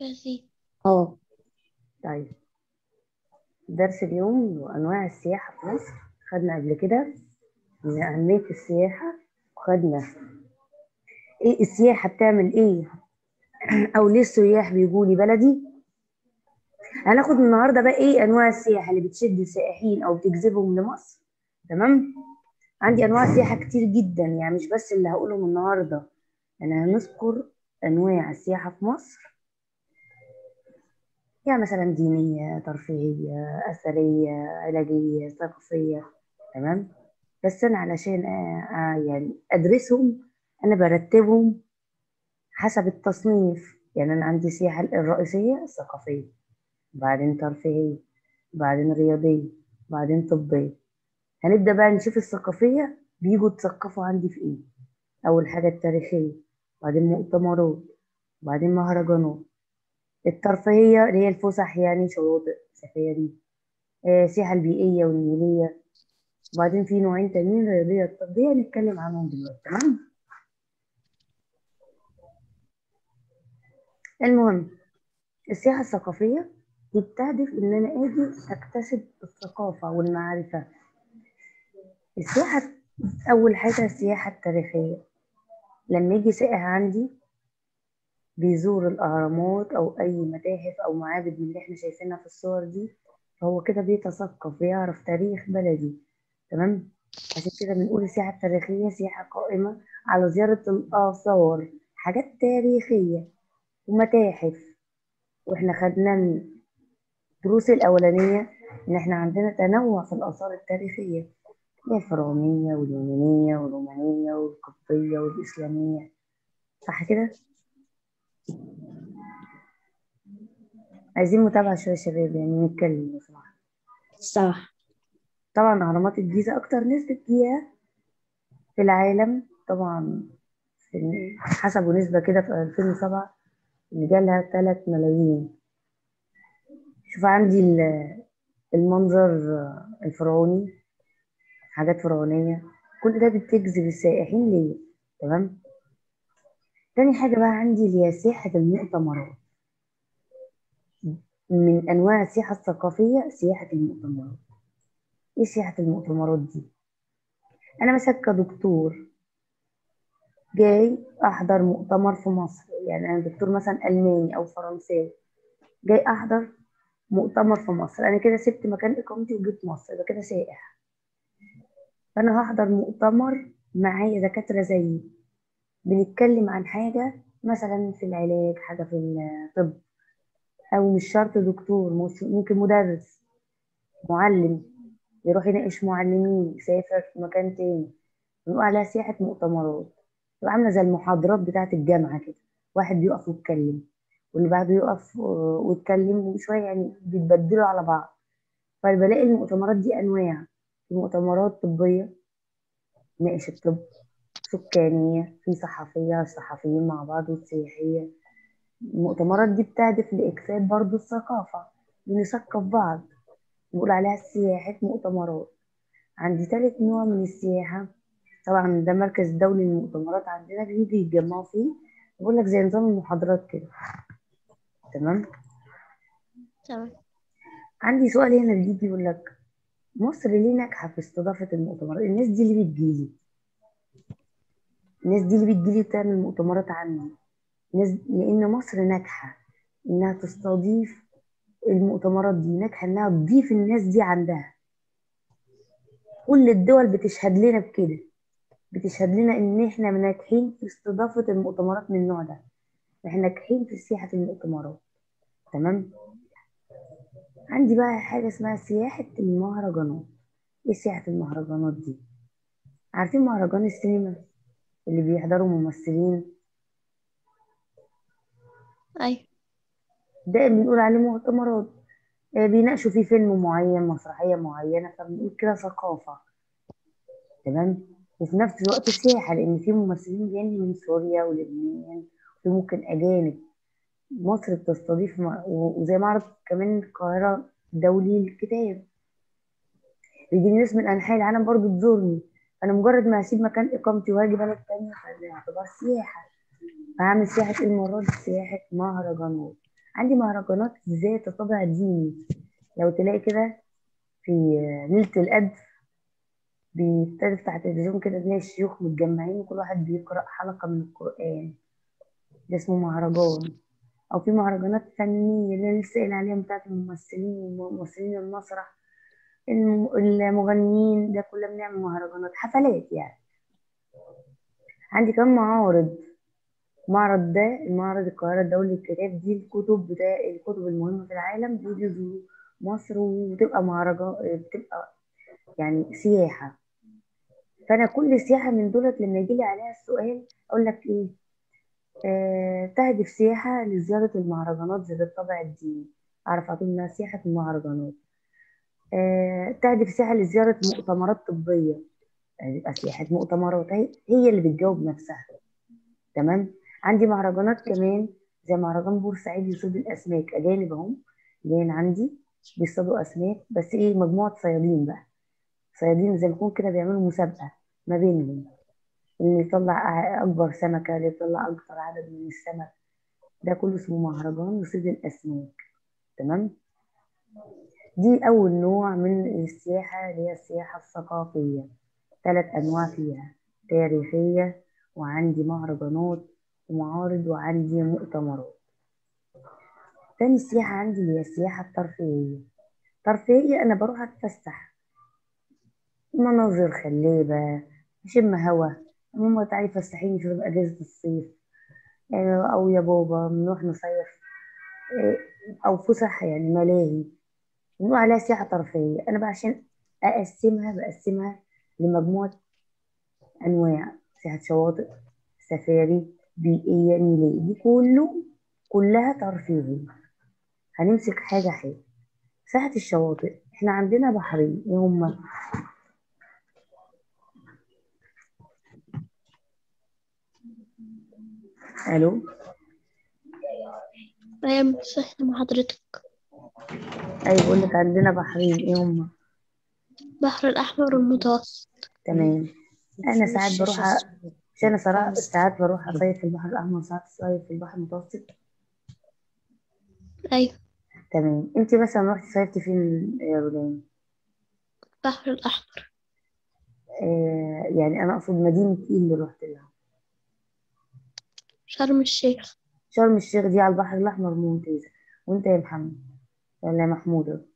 بسيط اه طيب درس اليوم وأنواع السياحة في مصر خدنا قبل كده من أهمية السياحة وخدنا إيه السياحة بتعمل إيه أو ليه السياح بيجوا لي بلدي هناخد النهاردة بقى إيه أنواع السياحة اللي بتشد السائحين أو بتجذبهم لمصر تمام عندي أنواع سياحة كتير جدا يعني مش بس اللي هقولهم النهاردة أنا هنذكر أنواع السياحة في مصر يعني مثلا دينية ترفيهية أثرية علاجية ثقافية تمام بس أنا علشان آه آه يعني أدرسهم أنا برتبهم حسب التصنيف يعني أنا عندي السياحة الرئيسية الثقافية بعدين ترفيهية بعدين رياضية بعدين طبية هنبدأ بقى نشوف الثقافية بيجوا يتثقفوا عندي في إيه أول حاجة التاريخية بعدين مؤتمرات بعدين مهرجانات الترفيهية اللي هي الفسح يعني شواطئ سفاري آه، السياحة البيئية والنيلية وبعدين في نوعين تانيين رياضية الطبية هنتكلم عنهم دلوقتي تمام المهم السياحة الثقافية دي بتهدف إن أنا آجي أكتسب الثقافة والمعرفة السياحة أول حاجة السياحة التاريخية لما يجي سائح عندي بيزور الأهرامات أو أي متاحف أو معابد من اللي إحنا شايفينها في الصور دي فهو كده بيتثقف بيعرف تاريخ بلدي تمام عشان كده بنقول السياحة التاريخية سياحة قائمة على زيارة الآثار حاجات تاريخية ومتاحف وإحنا خدنا الدروس الأولانية إن إحنا عندنا تنوع في الآثار التاريخية هي الفرعونية واليونانية والرومانية والقبطية والإسلامية صح كده؟ عايزين متابعة شوية يا شباب يعني نتكلم لو سمحت صح طبعا أهرامات الجيزة أكتر ناس بتجيها في العالم طبعا في حسبوا نسبة كده في 2007 اللي جالها 3 ملايين شوف عندي ال- المنظر الفرعوني حاجات فرعونية كل ده بتجذب السائحين ليه تمام تاني حاجة بقى عندي اللي هي سياحة المؤتمرات من أنواع السياحة الثقافية سياحة المؤتمرات إيه سياحة المؤتمرات دي؟ أنا مثلا كدكتور جاي أحضر مؤتمر في مصر يعني أنا دكتور مثلا ألماني أو فرنساوي جاي أحضر مؤتمر في مصر أنا كده سبت مكان إقامتي وجيت مصر يبقى كده سائح فأنا هحضر مؤتمر معايا دكاترة زيي بنتكلم عن حاجة مثلا في العلاج حاجة في الطب أو مش شرط دكتور مش- ممكن مدرس معلم يروح يناقش معلمين يسافر في مكان تاني بنقول عليها سياحة مؤتمرات تبقى عاملة زي المحاضرات بتاعة الجامعة كده واحد بيقف ويتكلم واللي بعده يقف آه، ويتكلم وشوية يعني بيتبدلوا على بعض فبلاقي المؤتمرات دي أنواع في مؤتمرات طبية ناقش الطب سكانية في صحفية الصحفيين مع بعض والسياحية المؤتمرات دي بتهدف لإكساب برضو الثقافة بنثقف بعض نقول عليها سياحة مؤتمرات عندي تالت نوع من السياحة طبعا ده مركز دولي للمؤتمرات عندنا بيجي يتجمعوا فيه بقول لك زي نظام المحاضرات كده تمام تمام عندي سؤال هنا بيجي يقول لك مصر ليه ناجحة في استضافة المؤتمرات الناس دي اللي بتجيلي الناس دي اللي بتجيلي وتعمل مؤتمرات عني ناس لأن مصر ناجحة إنها تستضيف المؤتمرات دي ناجحة إنها تضيف الناس دي عندها كل الدول بتشهد لنا بكده بتشهد لنا إن إحنا ناجحين في استضافة المؤتمرات من النوع ده إحنا ناجحين في سياحة المؤتمرات تمام عندي بقى حاجة اسمها سياحة المهرجانات إيه سياحة المهرجانات دي عارفين مهرجان السينما اللي بيحضروا ممثلين أيوة ده بنقول عليه مؤتمرات آه، بيناقشوا فيه فيلم معين مسرحية معينة فبنقول كده ثقافة تمام وفي نفس الوقت سياحة لأن في ممثلين جايين من سوريا ولبنان وفي ممكن أجانب مصر بتستضيف م- و- وزي معرض كمان القاهرة دولي للكتاب بيجي ناس من أنحاء العالم برضو تزورني أنا مجرد ما هسيب مكان إقامتي وهاجي بلد تانية فده يعتبر سياحة فهعمل سياحة إيه المرة دي سياحة مهرجانات عندي مهرجانات ذات طابع ديني لو تلاقي كده في ليلة القدر بيبتدي تفتح التلفزيون كده تلاقي الشيوخ متجمعين وكل واحد بيقرأ حلقة من القرآن ده اسمه مهرجان أو في مهرجانات فنية اللي لسه قايل عليها بتاعت الممثلين وممثلين المسرح الم- المغنيين ده كلنا بنعمل مهرجانات حفلات يعني عندي كمان معارض معرض ده المعرض القاهرة الدولي للكتاب دي الكتب بتاع الكتب المهمة في العالم بيجوا يزوروا مصر وبتبقى مهرجان بتبقى يعني سياحة فأنا كل سياحة من دولت لما يجيلي عليها السؤال أقول لك إيه آه تهدف سياحة لزيارة المهرجانات ذات الطابع الديني أعرف أقول إنها سياحة المهرجانات آه تهدف سياحة لزيارة مؤتمرات طبية يعني يبقى سياحة مؤتمرات هي هي اللي بتجاوب نفسها تمام عندي مهرجانات كمان زي مهرجان بورسعيد لصيد الأسماك أجانب أهم جايين عندي بيصطادوا أسماك بس إيه مجموعة صيادين بقى صيادين زي ما يكون كده بيعملوا مسابقة ما بينهم اللي يطلع أكبر سمكة اللي يطلع أكتر عدد من السمك ده كله اسمه مهرجان لصيد الأسماك تمام دي أول نوع من السياحة اللي هي السياحة الثقافية ثلاث أنواع فيها تاريخية وعندي مهرجانات ومعارض وعندي مؤتمرات تاني سياحة عندي اللي هي السياحة الترفيهية ترفيهية أنا بروح أتفسح مناظر خلابة أشم هوا ماما تعالي فسحيني في أجازة الصيف آه، أو يا بابا بنروح نصيف آه، أو فسح يعني ملاهي بنقول عليها سياحة ترفيهية أنا بقى عشان أقسمها بقسمها لمجموعة أنواع سياحة شواطئ سفاري بيئية نيلية دي كله كلها ترفيهية هنمسك حاجة حاجة ساحة الشواطئ احنا عندنا بحرين ايه هما الو أيام صحيح مع حضرتك اي بقول لك عندنا بحرين ايه هما البحر الأحمر والمتوسط تمام انا ساعات بروح أ- مش انا صراحة ساعات بروح اصيف في البحر الاحمر وساعات اصيف في البحر المتوسط أيوة تمام انت مثلا رحتي صيفتي فين يا رولان البحر الأحمر آه يعني انا اقصد مدينة ايه اللي رحت لها شرم الشيخ شرم الشيخ دي على البحر الاحمر ممتازة وانت يا محمد ولا يا محمود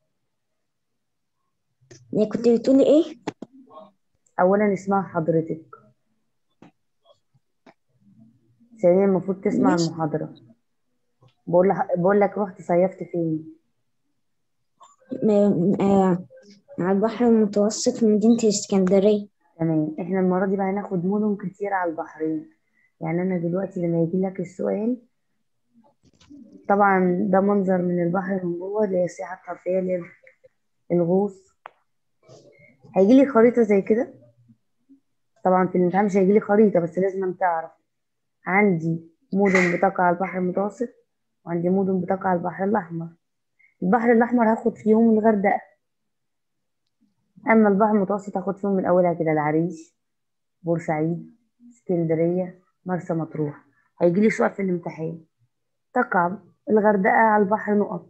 يعني كنت بتقولي ايه اولا اسمها حضرتك ثانيا المفروض تسمع ماشي. المحاضرة بقول لح... بقول لك رحت صيفت فين م- آه على البحر المتوسط في مدينة اسكندرية تمام احنا المرة دي بقى هناخد مدن كتير على البحرين يعني انا دلوقتي لما يجي لك السؤال طبعا ده منظر من البحر من جوه اللي هي السياحة الترفيهية اللي هي الغوص هيجي لي خريطة زي كده طبعا في الامتحان مش هيجي لي خريطة بس لازم تعرف عندي مدن بتقع على البحر المتوسط وعندي مدن بتقع على البحر الأحمر البحر الأحمر هاخد فيهم الغردقة أما البحر المتوسط هاخد فيهم من أولها كده العريش بورسعيد اسكندرية مرسى مطروح هيجي لي سؤال في الامتحان تقع الغردقة على البحر نقط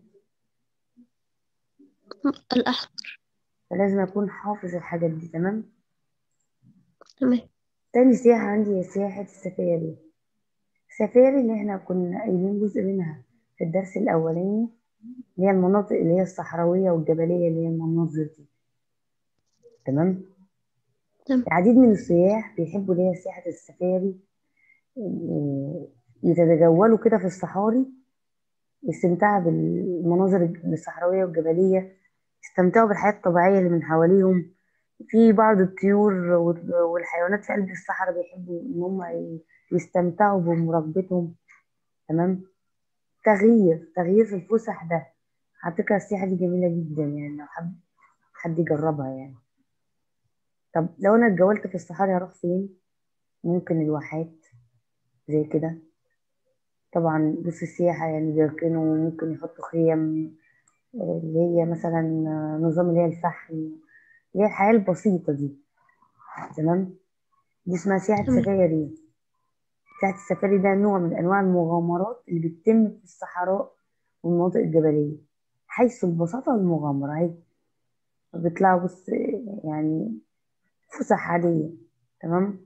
الأحمر فلازم أكون حافظ الحاجات دي تمام تمام تاني سياحة عندي هي سياحة السفاري السفاري اللي احنا كنا قايلين جزء منها في الدرس الأولاني اللي هي المناطق اللي هي الصحراوية والجبلية اللي هي المناظر دي تمام تمام العديد من السياح بيحبوا اللي هي سياحة السفاري إيه، يتجولوا كده في الصحاري يستمتعوا بالمناظر الصحراوية والجبلية يستمتعوا بالحياة الطبيعية اللي من حواليهم في بعض الطيور والحيوانات في قلب الصحراء بيحبوا إن هم يستمتعوا بمراقبتهم تمام تغيير تغيير في الفسح ده على فكرة السياحة دي جميلة جدا يعني لو حد حد يجربها يعني طب لو أنا اتجولت في الصحراء هروح فين؟ ممكن الواحات زي كده طبعا بص السياحة يعني بيركنوا ممكن يحطوا خيم آه، اللي هي مثلا آه، نظام اللي هي الفحم اللي هي الحياة البسيطة دي تمام دي اسمها سياحة تمام. سفاري سياحة السفاري ده نوع من أنواع المغامرات اللي بتتم في الصحراء والمناطق الجبلية حيث البساطة والمغامرة اهي بيطلعوا بص يعني فسح عادية تمام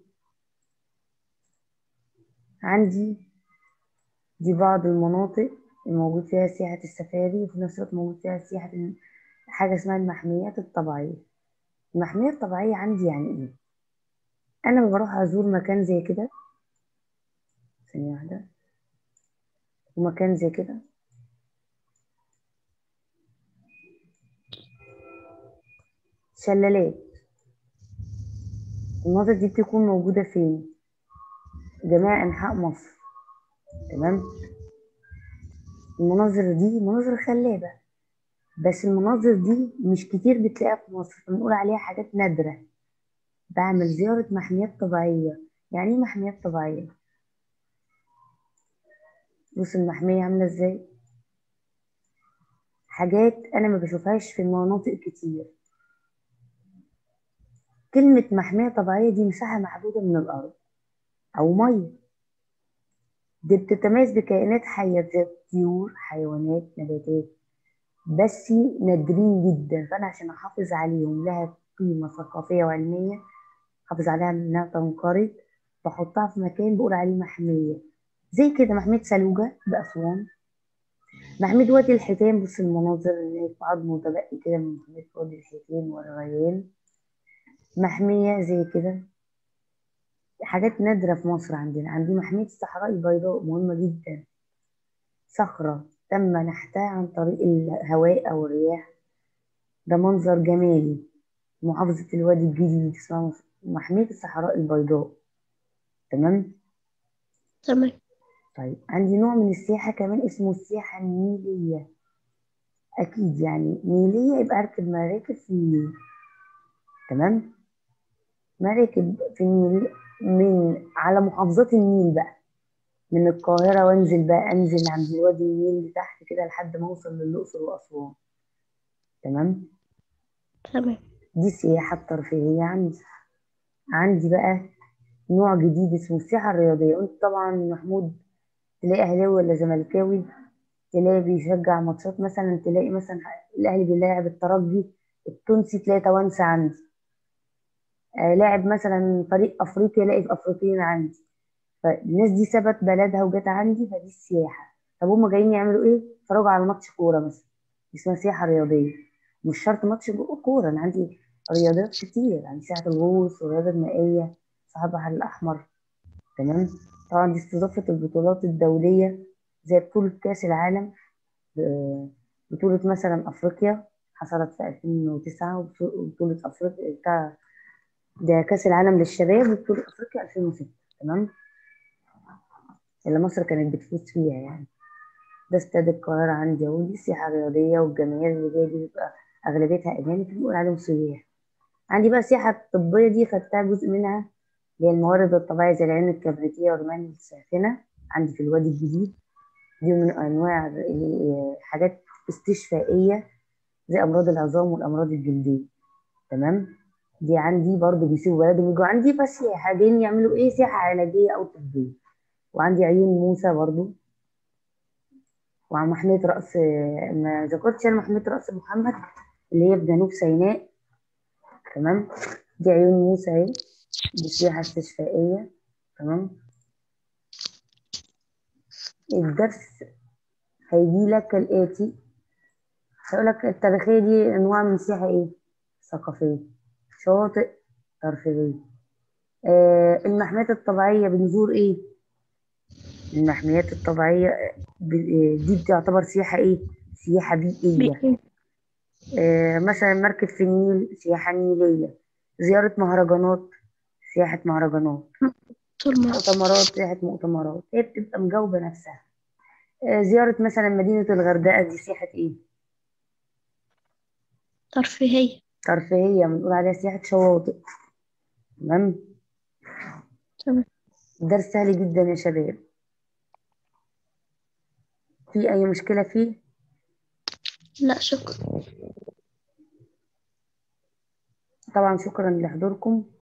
عندي دي بعض المناطق الموجود فيها سياحة السفاري وفي نفس الوقت موجود فيها سياحة ال- حاجة اسمها المحميات الطبيعية المحمية الطبيعية عندي يعني ايه أنا لما بروح أزور مكان زي كده ثانية واحدة ومكان زي كده شلالات المناطق دي بتكون موجودة فين؟ جميع أنحاء مصر تمام المناظر دي مناظر خلابة بس المناظر دي مش كتير بتلاقيها في مصر فبنقول عليها حاجات نادرة بعمل زيارة محميات طبيعية يعني ايه محميات طبيعية؟ بص المحمية عاملة ازاي؟ حاجات أنا ما بشوفهاش في مناطق كتير كلمة محمية طبيعية دي مساحة محدودة من الأرض أو مية دي بتتميز بكائنات حية زي الطيور حيوانات نباتات بس نادرين جدا فأنا عشان أحافظ عليهم لها قيمة ثقافية وعلمية أحافظ عليها إنها تنقرض بحطها في مكان بقول عليه محمية زي كده محمية سلوجة بأسوان محمية وادي الحيتان بص المناظر اللي هي في عظم متبقي كده من محمية وادي الحيتان والريان محمية زي كده حاجات نادرة في مصر عندنا عندي محمية الصحراء البيضاء مهمة جدا صخرة تم نحتها عن طريق الهواء أو الرياح ده منظر جمالي محافظة الوادي الجديد اسمها محمية الصحراء البيضاء تمام تمام طيب عندي نوع من السياحة كمان اسمه السياحة النيلية أكيد يعني نيلية يبقى أركب مراكب في النيل تمام مراكب في النيل من على محافظات النيل بقى من القاهرة وانزل بقى انزل عند وادي النيل لتحت كده لحد ما اوصل للأقصر وأسوان تمام تمام دي السياحة الترفيهية عندي عندي بقى نوع جديد اسمه السياحة الرياضية وانت طبعا محمود تلاقي أهلاوي ولا زملكاوي تلاقي بيشجع ماتشات مثلا تلاقي مثلا الأهلي بيلاعب الترجي التونسي تلاقي توانسة عندي آه لاعب مثلا فريق أفريقيا الاقي في أفريقيين عندي فالناس دي سابت بلدها وجت عندي فدي السياحة طب هما جايين يعملوا ايه؟ يتفرجوا على ماتش كورة مثلا اسمها سياحة رياضية مش شرط ماتش كورة أنا عندي رياضات كتير عندي سياحة الغوص والرياضة المائية ساحة البحر الأحمر تمام طبعا دي استضافة البطولات الدولية زي بطولة كأس العالم ب- بطولة مثلا أفريقيا حصلت في 2009 وبطولة أفريقيا بتاع ده كأس العالم للشباب وبطولة أفريقيا 2006 تمام اللي مصر كانت بتفوز فيها يعني ده استاد القاهرة عندي أهو دي السياحة الرياضية والجماهير اللي جاية دي بيبقى أغلبيتها أجانب بنقول عليهم سياح عندي بقى السياحة الطبية دي خدتها جزء منها اللي هي الموارد الطبيعية زي العين الكبريتية والرمال الساخنة عندي في الوادي الجديد دي من أنواع ال- حاجات استشفائية زي أمراض العظام والأمراض الجلدية تمام دي عندي برضو بيسيبوا بلدهم يجوا عندي فسياحة جايين يعملوا إيه سياحة علاجية أو طبية وعندي عيون موسى برضو وعن محمية رأس ما ذكرتش أنا محمية رأس محمد اللي هي في جنوب سيناء تمام دي عيون موسى اهي دي سياحة استشفائية تمام الدرس هيجي لك كالآتي هيقول لك التاريخية دي أنواع من السياحة إيه؟ ثقافية شواطئ ترفيهية آه المحميات الطبيعية بنزور إيه؟ المحميات الطبيعية ب- آه، دي بتعتبر سياحة إيه؟ سياحة بيئية بيئي آه، مثلا مركب في النيل سياحة نيلية زيارة مهرجانات سياحة مهرجانات طول ما مؤتمرات سياحة مؤتمرات هي بتبقى مجاوبة نفسها آه، زيارة مثلا مدينة الغردقة دي سياحة إيه؟ ترفيهية ترفيهية بنقول عليها سياحة شواطئ تمام تمام درس سهل جدا يا شباب في أي مشكلة فيه؟ لا شكرا طبعا شكرا لحضوركم